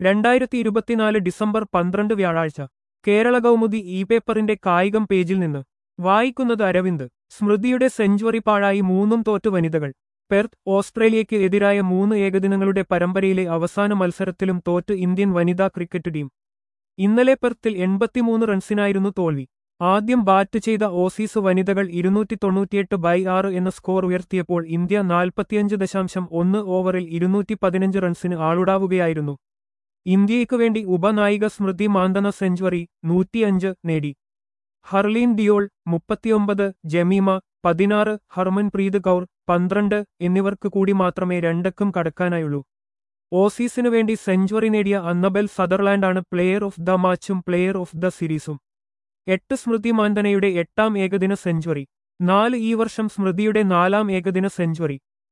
രണ്ടായിരത്തി ഇരുപത്തിനാല് ഡിസംബർ പന്ത്രണ്ട് വ്യാഴാഴ്ച കേരള കൗമുദി ഇ പേപ്പറിന്റെ കായികം പേജിൽ നിന്ന് വായിക്കുന്നത് അരവിന്ദ് സ്മൃതിയുടെ സെഞ്ചുറി പാഴായി മൂന്നും തോറ്റു വനിതകൾ പെർത്ത് ഓസ്ട്രേലിയയ്ക്ക് എതിരായ മൂന്ന് ഏകദിനങ്ങളുടെ പരമ്പരയിലെ അവസാന മത്സരത്തിലും തോറ്റ് ഇന്ത്യൻ വനിതാ ക്രിക്കറ്റ് ടീം ഇന്നലെ പെർത്തിൽ എൺപത്തിമൂന്ന് റൺസിനായിരുന്നു തോൽവി ആദ്യം ബാറ്റ് ചെയ്ത ഓസീസ് വനിതകൾ ഇരുന്നൂറ്റി തൊണ്ണൂറ്റിയെട്ട് ബൈ ആറ് എന്ന സ്കോർ ഉയർത്തിയപ്പോൾ ഇന്ത്യ നാൽപ്പത്തിയഞ്ച് ദശാംശം ഒന്ന് ഓവറിൽ ഇരുന്നൂറ്റി പതിനഞ്ച് റൺസിന് ആളുടാവുകയായിരുന്നു ഇന്ത്യയ്ക്കു വേണ്ടി ഉപനായിക സ്മൃതി മാന്തന സെഞ്ചുറി നൂറ്റിയഞ്ച് നേടി ഹർലീൻ ഡിയോൾ മുപ്പത്തിയൊമ്പത് ജമീമ പതിനാറ് ഹർമൻപ്രീത് കൗർ പന്ത്രണ്ട് എന്നിവർക്ക് കൂടി മാത്രമേ രണ്ടക്കം കടക്കാനായുള്ളൂ ഓസീസിനു വേണ്ടി സെഞ്ചുറി നേടിയ അന്നബൽ സദർലാൻഡാണ് പ്ലെയർ ഓഫ് ദ മാച്ചും പ്ലെയർ ഓഫ് ദ സീരീസും എട്ട് സ്മൃതി മാന്തനയുടെ എട്ടാം ഏകദിന സെഞ്ചുറി നാല് ഈ വർഷം സ്മൃതിയുടെ നാലാം ഏകദിന സെഞ്ചുറി